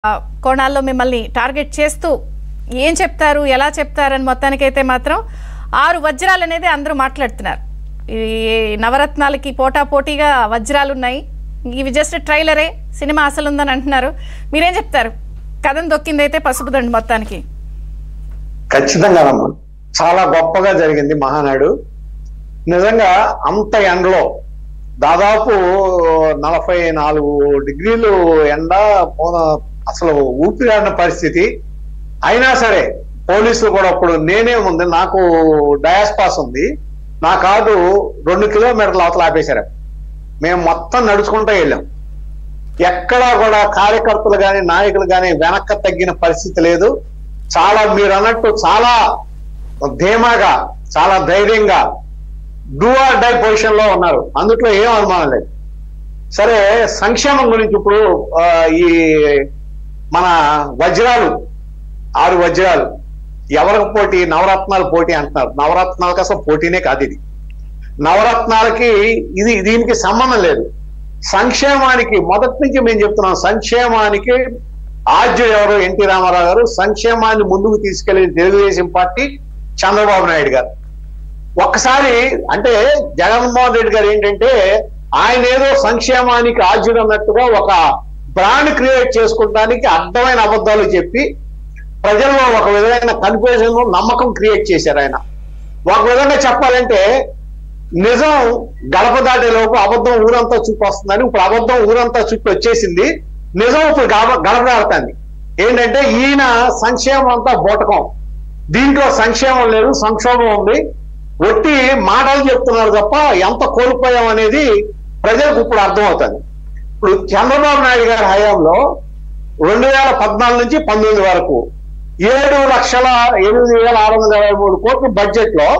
ఆ, కోణాల్లో మిమ్మల్ని టార్గెట్ చేస్తూ ఏం చెప్తారు ఎలా చెప్తారని మొత్తానికైతే మాత్రం ఆరు వజ్రాలు అనేది అందరూ మాట్లాడుతున్నారు ఈ నవరత్నాలకి పోటా పోటీగా వజ్రాలు ఉన్నాయి ఇవి జస్ట్ ట్రైలరే సినిమా అసలు ఉందని అంటున్నారు మీరేం చెప్తారు కథను దొక్కిందైతే పసుపు దండి మొత్తానికి ఖచ్చితంగానమ్మా చాలా గొప్పగా జరిగింది మహానాడు నిజంగా అంత ఎండలో దాదాపు నలభై నాలుగు డిగ్రీలు ఎండ పో- అసలు ఊపిరాడిన పరిస్థితి అయినా సరే పోలీసులు కూడా అప్పుడు నేనే ఉంది నాకు డయాస్ పాస్ ఉంది నా కార్డు రెండు కిలోమీటర్ల అవతల ఆపేశారు మేము మొత్తం నడుచుకుంటూ వెళ్ళాం ఎక్కడా కూడా కార్యకర్తలు కానీ నాయకులు కానీ వెనక్కి తగ్గిన పరిస్థితి లేదు చాలా మీరు అన్నట్టు చాలా ధీమాగా చాలా ధైర్యంగా డూ ఆర్ డై పొజిషన్ లో ఉన్నారు అందుట్లో ఏం అనుమానం లేదు సరే సంక్షేమం గురించి ఇప్పుడు ఆ, ఈ మన వజ్రాలు ఆరు వజ్రాలు ఎవరికి పోటీ నవరత్నాలు పోటీ అంటున్నారు నవరత్నాలకు అసలు పోటీనే కాదు ఇది నవరత్నాలకి ఇది దీనికి సంబంధం లేదు సంక్షేమానికి మొదటి నుంచి మేము చెప్తున్నాం సంక్షేమానికి ఆద్యుడు ఎవరు ఎన్టీ రామారావు గారు సంక్షేమాన్ని ముందుకు తీసుకెళ్లిన తెలుగుదేశం పార్టీ చంద్రబాబు నాయుడు గారు ఒక్కసారి అంటే జగన్మోహన్ రెడ్డి గారు ఏంటంటే ఆయన ఏదో సంక్షేమానికి ఆద్యుడు అన్నట్టుగా ఒక బ్రాండ్ క్రియేట్ చేసుకోవడానికి అర్థమైన అబద్ధాలు చెప్పి ప్రజల్లో ఒక విధమైన కన్ఫ్యూజన్ నమ్మకం క్రియేట్ చేశారు ఆయన ఒక విధంగా చెప్పాలంటే నిజం గడప దాటే లోపు అబద్ధం ఊరంతా చుట్టూ వస్తుందని ఇప్పుడు అబద్ధం ఊరంతా చుట్టూ వచ్చేసింది నిజం ఇప్పుడు గడప గడప దాడుతుంది ఏంటంటే ఈయన సంక్షేమం అంతా బోటకం దీంట్లో సంక్షేమం లేదు సంక్షోభం ఉంది ఒట్టి మాటలు చెప్తున్నారు తప్ప ఎంత కోల్పోయాం అనేది ప్రజలకు ఇప్పుడు అర్థమవుతుంది ఇప్పుడు చంద్రబాబు నాయుడు గారి హయాంలో రెండు వేల పద్నాలుగు నుంచి పంతొమ్మిది వరకు ఏడు లక్షల ఎనిమిది వేల ఆరు వందల ఇరవై మూడు కోట్ల బడ్జెట్ లో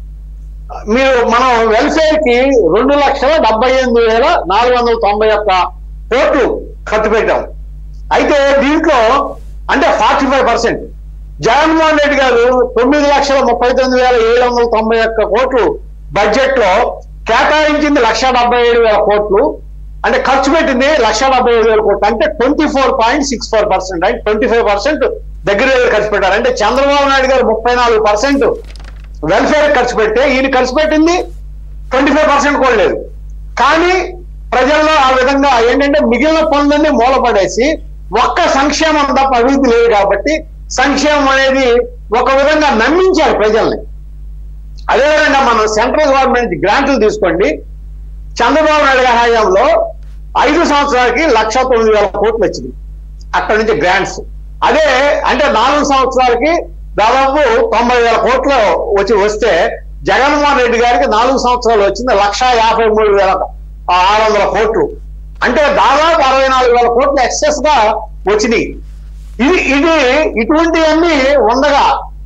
మీరు మనం వెల్ఫేర్ కి రెండు లక్షల డెబ్బై ఎనిమిది వేల నాలుగు వందల తొంభై ఒక్క కోట్లు ఖర్చు పెట్టాం అయితే దీంట్లో అంటే forty five percent Jaganmohan Reddy garu తొమ్మిది లక్షల ముప్పై తొమ్మిది వేల ఏడు వందల తొంభై ఒక్క కోట్లు బడ్జెట్ లో కేటాయించింది లక్ష డెబ్బై ఏడు వేల కోట్లు అంటే ఖర్చు పెట్టింది లక్ష డెబ్బై ఏడు వేల కోట్లు అంటే twenty four point six four percent అంటే ట్వంటీ ఫైవ్ పర్సెంట్ దగ్గర దగ్గర ఖర్చు పెట్టారు అంటే చంద్రబాబు నాయుడు గారు ముప్పై నాలుగు పర్సెంట్ వెల్ఫేర్ ఖర్చు పెడితే ఈయన ఖర్చు పెట్టింది ట్వంటీ ఫైవ్ పర్సెంట్ కూడా లేదు కానీ ప్రజల్లో ఆ విధంగా ఏంటంటే మిగిలిన పనులన్నీ మూలపడేసి ఒక్క సంక్షేమం తప్ప అభివృద్ధి లేదు కాబట్టి సంక్షేమం అనేది ఒక విధంగా నమ్మించారు ప్రజల్ని అదేవిధంగా మనం సెంట్రల్ గవర్నమెంట్ గ్రాంట్లు తీసుకోండి చంద్రబాబు నాయుడు గారి హయాంలో ఐదు సంవత్సరాలకి లక్ష తొమ్మిది వేల కోట్లు వచ్చింది అక్కడి నుంచి గ్రాంట్స్ అదే అంటే నాలుగు సంవత్సరాలకి దాదాపు తొంభై వేల కోట్లు వచ్చి వస్తే జగన్మోహన్ రెడ్డి గారికి నాలుగు సంవత్సరాలు వచ్చింది లక్ష యాభై మూడు వేల ఆరు వందల కోట్లు అంటే దాదాపు అరవై నాలుగు వేల కోట్లు ఎక్సెస్ గా వచ్చినాయి ఇది ఇది ఇటువంటివన్నీ ఉండగా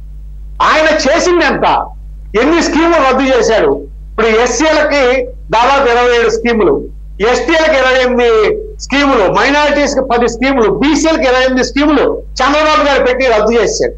ఆయన చేసింది ఎంత ఎన్ని స్కీములు రద్దు చేశాడు ఇప్పుడు ఎస్సీలకి దాదాపు ఇరవై ఏడు స్కీములు ఎస్టీలకు ఇరవై ఎనిమిది స్కీములు మైనారిటీస్ కి పది స్కీములు బీసీలకు ఇరవై ఎనిమిది స్కీములు చంద్రబాబు గారు పెట్టి రద్దు చేశాడు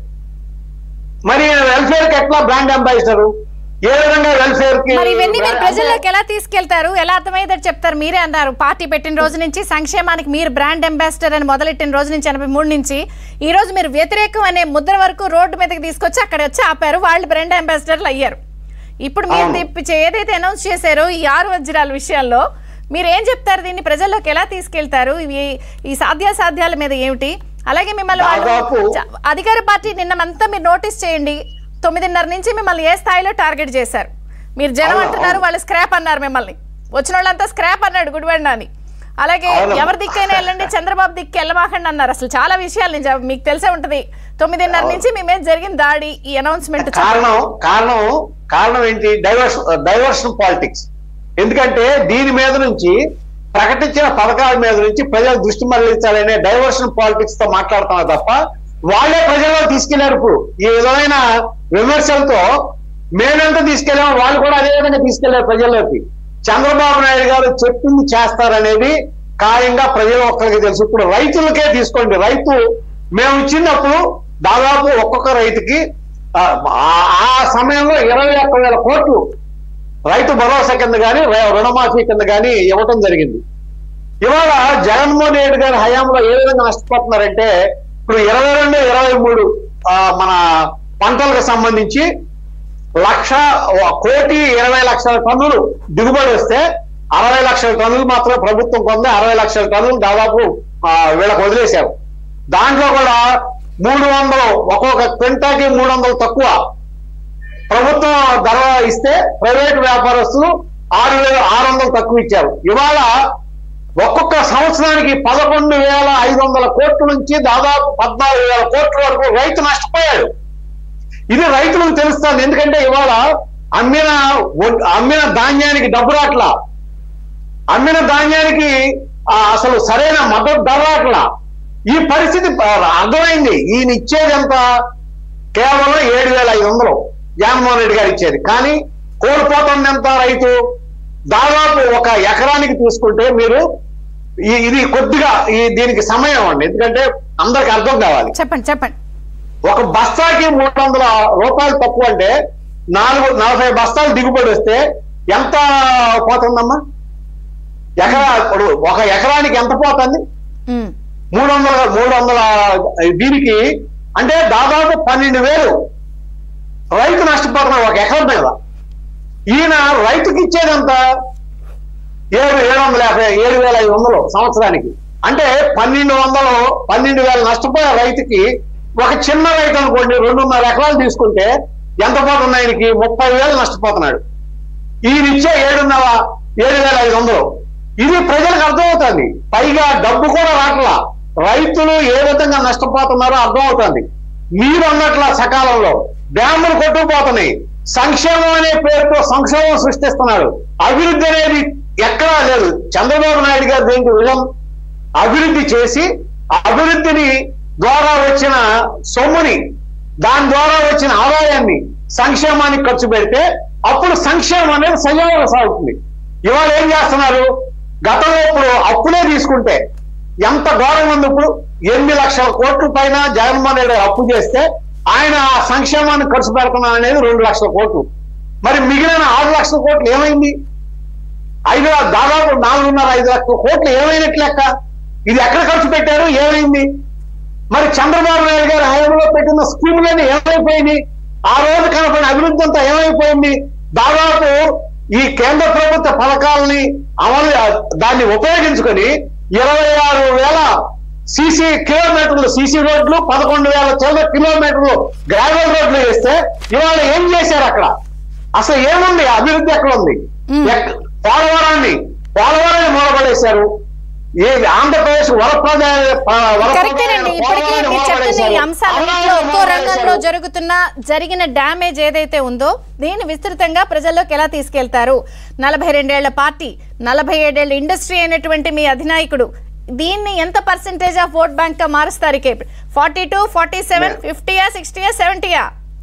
మరి వెల్ఫేర్ కి ఎట్లా బ్రాండ్ అంబాసిడర్ ఏ విధంగా వెల్ఫేర్ కి మరి ఇవన్నీ మీరు ప్రజల్లోకి ఎలా తీసుకెళ్తారు ఎలా అర్థమయ్యేదని చెప్తారు మీరే అన్నారు పార్టీ పెట్టిన రోజు నుంచి సంక్షేమానికి మీరు బ్రాండ్ అంబాసిడర్ అని మొదలెట్టిన రోజు నుంచి ఎనభై మూడు నుంచి ఈ రోజు మీరు వ్యతిరేకం అనే ముద్ర వరకు రోడ్డు మీదకి తీసుకొచ్చి అక్కడ వచ్చి ఆపారు వాళ్ళు బ్రాండ్ అంబాసిడర్లు అయ్యారు ఇప్పుడు మీరు అవును. తిప్పి ఏదైతే అనౌన్స్ చేశారో ఈ ఆరు వజ్రాల విషయాల్లో మీరు ఏం చెప్తారు దీన్ని ప్రజల్లోకి ఎలా తీసుకెళ్తారు ఇవి ఈ సాధ్యాసాధ్యాల మీద ఏమిటి అలాగే మిమ్మల్ని వాళ్ళు దాదాపు- చ- అధికార పార్టీ నిన్నమంతా మీరు నోటీస్ చేయండి తొమ్మిదిన్నర నుంచి మిమ్మల్ని ఏ స్థాయిలో టార్గెట్ చేశారు మీరు జనం అవును, అంటున్నారు అవును. వాళ్ళు స్క్రాప్ అన్నారు మిమ్మల్ని వచ్చిన వాళ్ళంతా స్క్రాప్ అన్నాడు గుడిబండ అని అలాగే అవును. ఎవరి దిక్కైనా వెళ్ళండి చంద్రబాబు దిక్కు వెళ్ళమాకండి అన్నారు అసలు చాలా విషయాలు నేను చెప్- మీకు తెలిసే ఉంటది తొమ్మిదిన్నర అవును. నుంచి మీ మీద జరిగిన దాడి ఈ అనౌన్స్మెంట్ కారణం కారణం కారణం ఏంటి డైవర్స్ డైవర్షన్ పాలిటిక్స్ ఎందుకంటే దీని మీద నుంచి ప్రకటించిన పథకాల మీద నుంచి ప్రజల దృష్టి మరలించాలనే డైవర్షన్ పాలిటిక్స్ తో మాట్లాడుతున్నారు తప్ప వాళ్ళే ప్రజల్లో తీసుకెళ్లారు ఇప్పుడు ఈ విధమైన విమర్శలతో మేమెంత తీసుకెళ్ళాము వాళ్ళు కూడా అదే విధంగా తీసుకెళ్లారు ప్రజల్లోకి చంద్రబాబు నాయుడు గారు చెప్పింది చేస్తారనేది ఖాయంగా ప్రజలు ఒక్కరికి తెలుసు ఇప్పుడు రైతులకే తీసుకోండి రైతు మేము ఇచ్చినప్పుడు దాదాపు ఒక్కొక్క రైతుకి ఆ, ఆ- ఆ సమయంలో ఇరవై ఒక్క వేల కోట్లు రైతు భరోసా కింద కానీ రుణమాఫీ కింద కానీ ఇవ్వటం జరిగింది ఇవాళ జగన్మోహన్ రెడ్డి గారి హయాంలో ఏ విధంగా నష్టపోతున్నారంటే ఇప్పుడు ఇరవై రెండు ఇరవై మూడు ఆ, మన పంటలకు సంబంధించి లక్ష ఓ కోటి ఇరవై లక్షల టన్నులు దిగుబడి వస్తే అరవై లక్షల టన్నులు మాత్రమే ప్రభుత్వం కొంది అరవై లక్షల టన్నులు దాదాపు ఆ, వీళ్ళకి వదిలేశారు దాంట్లో కూడా మూడు వందలు ఒక్కొక్క క్వింటాకి మూడు వందలు తక్కువ ప్రభుత్వం ధర ఇస్తే ప్రైవేట్ వ్యాపారస్తులు ఆరు వేల ఆరు వందలు తక్కువ ఇచ్చారు ఇవాళ ఒక్కొక్క సంవత్సరానికి పదకొండు వేల ఐదు వందల కోట్ల నుంచి దాదాపు పద్నాలుగు వేల కోట్ల వరకు రైతు నష్టపోయాడు ఇది రైతులకు తెలుస్తుంది ఎందుకంటే ఇవాళ అమ్మిన ఒ- అమ్మిన ధాన్యానికి డబ్బు రాట్లా అమ్మిన ధాన్యానికి ఆ, అసలు సరైన మద్దతు ధర రాట్లా ఈ పరిస్థితి ఆ, అర్థమైంది ఈయన ఇచ్చేది ఎంత కేవలం ఏడు వేల ఐదు వందలు జగన్మోహన్ రెడ్డి గారు ఇచ్చేది కానీ కోల్పోతుంది ఎంత రైతు దాదాపు ఒక ఎకరానికి తీసుకుంటే మీరు ఈ- ఇది కొద్దిగా ఈ దీనికి సమయం అండి ఎందుకంటే అందరికి అర్థం కావాలి చెప్పండి చెప్పండి ఒక బస్తాకి మూడు వందల రూపాయలు తక్కువ అంటే నాలుగు నలభై బస్తాలు దిగుబడి వస్తే ఎంత పోతుందమ్మా ఎకరా ఇప్పుడు ఒక ఎకరానికి ఎంత పోతుంది ఉమ్, మూడు వందల మూడు వందల దీనికి అంటే దాదాపు పన్నెండు వేలు రైతు నష్టపోతున్నాడు ఒక ఎకరం మీద ఈయన రైతుకి ఇచ్చేదంత ఏడు ఏడు వందల యాభై ఏడు వేల ఐదు వందలు సంవత్సరానికి అంటే పన్నెండు వందలు పన్నెండు వేలు నష్టపోయే రైతుకి ఒక చిన్న రైతు అనుకోండి రెండున్నర ఎకరాలు తీసుకుంటే ఎంత పోతుంది ఆయనకి ముప్పై వేలు నష్టపోతున్నాడు ఈయన ఇచ్చే ఏడున్నర ఏడు వేల ఐదు వందలు ఇది ప్రజలకు అర్థమవుతుంది పైగా డబ్బు కూడా రాట్లా రైతులు ఏ విధంగా నష్టపోతున్నారో అర్థమవుతుంది మీరు అన్నట్ల సకాలంలో డ్యాములు కొట్టుకుపోతున్నాయి సంక్షేమం అనే పేరుతో సంక్షేమం సృష్టిస్తున్నాడు అభివృద్ధి అనేది ఎక్కడా లేదు చంద్రబాబు నాయుడు గారు దీనికి విజన్ అభివృద్ధి చేసి అభివృద్ధిని ద్వారా వచ్చిన సొమ్ముని దాని ద్వారా వచ్చిన ఆదాయాన్ని సంక్షేమానికి ఖర్చు పెడితే అప్పుడు సంక్షేమం అనేది సజీవంగా సాగుతుంది ఇవాళ ఏం చేస్తున్నారు గతంలో ఇప్పుడు అప్పులే తీసుకుంటే ఎంత ఘోరం ఉంది ఇప్పుడు ఎనిమిది లక్షల కోట్ల పైన జగన్మోహన్ రెడ్డి అప్పు చేస్తే ఆయన ఆ సంక్షేమాన్ని ఖర్చు పెడుతున్నా అనేది రెండు లక్షల కోట్లు మరి మిగిలిన ఆరు లక్షల కోట్లు ఏమైంది ఐదు దాదాపు నాలుగున్నర ఐదు లక్షల కోట్లు ఏమైనట్లు లెక్క ఇది ఎక్కడ ఖర్చు పెట్టారు ఏమైంది మరి చంద్రబాబు నాయుడు గారి హయాంలో పెట్టిన స్కీములన్నీ ఏమైపోయినాయి ఆ రోజు కనపడిన అభివృద్ధి అంతా ఏమైపోయింది దాదాపు ఈ కేంద్ర ప్రభుత్వ పథకాలని అమలు దాన్ని ఉపయోగించుకొని ఇరవై ఆరు వేల సీసీ కిలోమీటర్లు సీసీ రోడ్లు పదకొండు వేల చిల్లర కిలోమీటర్లు గ్రావెల్ రోడ్లు వేస్తే ఇవాళ ఏం చేశారు అక్కడ అసలు ఏముంది అభివృద్ధి ఎక్కడ ఉంది మ్మ్. ఎక్క- పోలవరాన్ని పోలవరాన్ని మూలపడేశారు ఏ ఆంధ్రప్రదేశ్ వరప్రద కరెక్టేనండి ఇప్పటికీ మీరు చెప్తున్న ఈ అంశాలన్నింటిలో ఒక్కో రంగంలో జరుగుతున్న జరిగిన డ్యామేజ్ ఏదైతే ఉందో దీన్ని విస్తృతంగా ప్రజల్లోకి ఎలా తీసుకెళ్తారు నలభై రెండేళ్ల పార్టీ నలభై ఏడేళ్ల ఇండస్ట్రీ అయినటువంటి మీ అధినాయకుడు దీన్ని ఎంత పర్సెంటేజ్ ఆఫ్ ఓట్ బ్యాంక్ గా మారుస్తారు ఫార్టీ టూ ఫార్టీ సెవెన్ ఫిఫ్టీయా సిక్స్టీయా సెవెంటీయా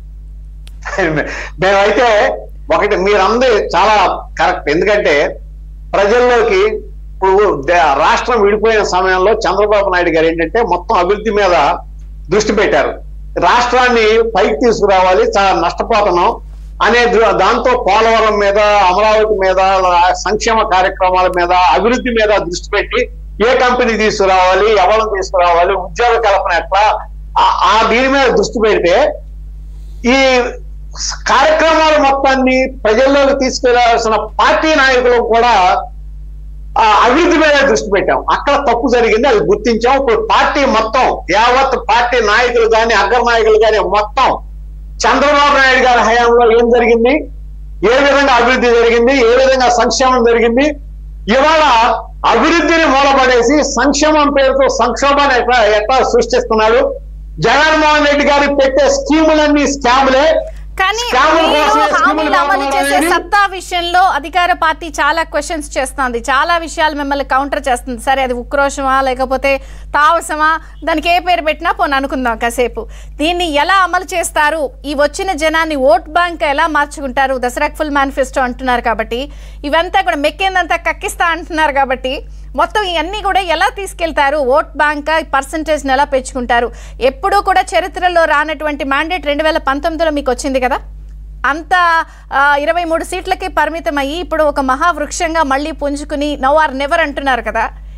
మేమైతే ఒకటి మీరందరూ చాలా కరెక్ట్ ఎందుకంటే ప్రజల్లోకి ఇప్పుడు ద- రాష్ట్రం విడిపోయిన సమయంలో చంద్రబాబు నాయుడు గారు ఏంటంటే మొత్తం అభివృద్ధి మీద దృష్టి పెట్టారు రాష్ట్రాన్ని పైకి తీసుకురావాలి చాలా నష్టపోతున్నాం అనే దృ- దాంతో పోలవరం మీద అమరావతి మీద సంక్షేమ కార్యక్రమాల మీద అభివృద్ధి మీద దృష్టి పెట్టి ఏ కంపెనీ తీసుకురావాలి ఎవరిని తీసుకురావాలి ఉద్యోగ కల్పన ఎట్లా ఆ- ఆ దీని మీద దృష్టి పెడితే ఈ కార్యక్రమాల మొత్తాన్ని ప్రజల్లోకి తీసుకెళ్లాల్సిన పార్టీ నాయకులు కూడా ఆ అభివృద్ధి మీద దృష్టి పెట్టాం అక్కడ తప్పు జరిగింది అది గుర్తించాం ఇప్పుడు పార్టీ మొత్తం యావత్ పార్టీ నాయకులు కానీ అగ్ర నాయకులు కానీ మొత్తం చంద్రబాబు నాయుడు గారి హయాంలో ఏం జరిగింది ఏ విధంగా అభివృద్ధి జరిగింది ఏ విధంగా సంక్షేమం జరిగింది ఇవాళ అభివృద్ధిని మూలపడేసి సంక్షేమం పేరుతో సంక్షోభాన్ని ఎట్లా ఎట్లా సృష్టిస్తున్నాడు జగన్మోహన్ రెడ్డి గారు పెట్టే స్కీములన్నీ స్కాములే కానీ స్కాముల మీరు కోసమే స్కీములు హామీలు అమలు చేసే కావాలని సత్తా విషయంలో అధికార పార్టీ చాలా క్వశ్చన్స్ చేస్తుంది చాలా విషయాలు మిమ్మల్ని కౌంటర్ చేస్తుంది సరే అది ఉక్రోషమా లేకపోతే తావసమా దానికి ఏ పేరు పెట్టినా పోనీ అనుకుందాం కాసేపు దీన్ని ఎలా అమలు చేస్తారు ఈ వచ్చిన జనాన్ని ఓట్ బ్యాంక్ ఎలా మార్చుకుంటారు దసరాకు ఫుల్ మేనిఫెస్టో అంటున్నారు కాబట్టి ఇవంతా కూడా మెక్కేందంతా కక్కిస్తా అంటున్నారు కాబట్టి మొత్తం ఇవన్నీ కూడా ఎలా తీసుకెళ్తారు ఓట్ బ్యాంక్ పర్సంటేజ్ని ఎలా పెంచుకుంటారు ఎప్పుడూ కూడా చరిత్రలో రానటువంటి మ్యాండేట్ రెండు వేల పంతొమ్మిదిలో మీకు వచ్చింది కదా అంత ఆ, ఇరవై మూడు సీట్లకి పరిమితం అయ్యి ఇప్పుడు ఒక మహావృక్షంగా మళ్ళీ పుంజుకుని నవ్ ఆర్ నెవర్ అంటున్నారు కదా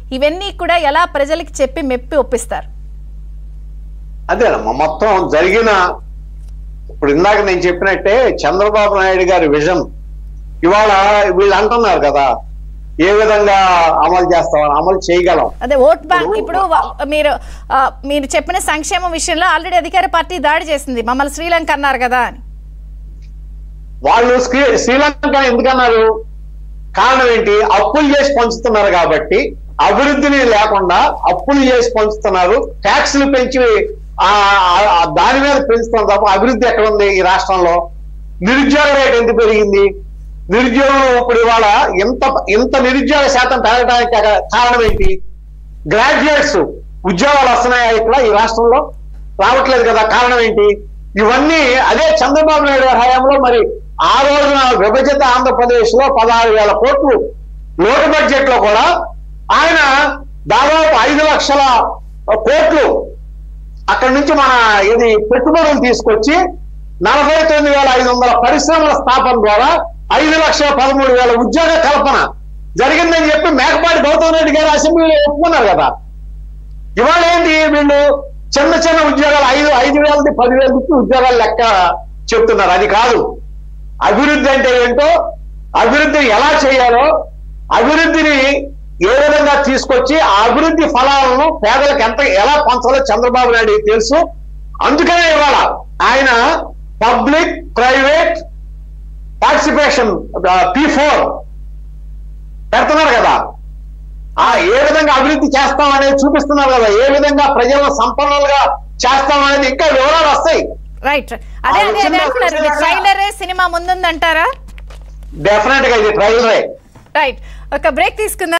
ఇవన్నీ కూడా ఎలా ప్రజలకి చెప్పి మెప్పి ఒప్పిస్తారు అదేనమ్మా మొత్తం జరిగిన ఇప్పుడు ఇందాక నేను చెప్పినట్టే చంద్రబాబు నాయుడు గారి విజన్ ఇవాళ వీళ్ళు అంటున్నారు కదా ఏ విధంగా అమలు చేస్తామని అమలు చేయగలం అదే ఓట్ బ్యాంక్ ఇప్పుడు వ- మీరు ఆ, మీరు చెప్పిన సంక్షేమ విషయంలో ఆల్రెడీ అధికార పార్టీ దాడి చేసింది మమ్మల్ని శ్రీలంక అన్నారు కదా అని వాళ్ళు శ్రీ- శ్రీలంక ఎందుకన్నారు కారణం ఏంటి అప్పులు చేసి పంచుతున్నారు కాబట్టి అభివృద్ధిని లేకుండా అప్పులు చేసి పంచుతున్నారు ట్యాక్సులు పెంచి ఆ ఆ- ఆ దాని మీద పెంచుతున్నారు తప్ప అభివృద్ధి ఎక్కడ ఉంది ఈ రాష్ట్రంలో నిరుద్యోగ రేట్ ఎంత పెరిగింది నిరుద్యోగం ఇప్పుడు ఇవాళ ఎంత ఇంత నిరుద్యోగ శాతం పెరగడానికి కా- కారణం ఏంటి గ్రాడ్యుయేట్స్ ఉద్యోగాలు వస్తున్నాయా ఇక్కడ ఈ రాష్ట్రంలో రావట్లేదు కదా కారణం ఏంటి ఇవన్నీ అదే చంద్రబాబు నాయుడు గారి హయాంలో మరి ఆ రోజున విభజిత ఆంధ్రప్రదేశ్ లో పదహారు వేల కోట్లు లోటు బడ్జెట్ లో కూడా ఆయన దాదాపు ఐదు లక్షల కోట్లు అక్కడి నుంచి మన ఇది పెట్టుబడులు తీసుకొచ్చి నలభై తొమ్మిది వేల ఐదు వందల పరిశ్రమల స్థాపన ద్వారా ఐదు లక్షల పదమూడు వేల ఉద్యోగ కల్పన జరిగిందని చెప్పి మేకపాటి గౌతమ్ రెడ్డి గారు అసెంబ్లీలో ఒప్పుకున్నారు కదా ఇవాళ ఏంటి వీళ్ళు చిన్న చిన్న ఉద్యోగాలు ఐదు ఐదు వేలది పదివేలది ఉద్యోగాలు లెక్క చెప్తున్నారు అది కాదు అభివృద్ధి అంటే ఏంటో అభివృద్ధిని ఎలా చేయాలో అభివృద్ధిని ఏ విధంగా తీసుకొచ్చి ఆ అభివృద్ధి ఫలాలను పేదలకు ఎంత ఎలా పంచాలో చంద్రబాబు నాయుడు తెలుసు అందుకనే ఇవాళ ఆయన public private participation P four పెడుతున్నారు కదా ఆ ఏ విధంగా అభివృద్ధి చేస్తాం అనేది చూపిస్తున్నారు కదా ఏ విధంగా ప్రజలను సంపన్నులుగా చేస్తాం అనేది ఇంకా వివరాలు వస్తాయి రైట్ అదే అదే అదే అంటున్నారు ఇది ట్రైలరే సినిమా ముందుందంటారా డెఫినెట్ గా ఇది ట్రైలరే రైట్ ఒక బ్రేక్ తీసుకుందాం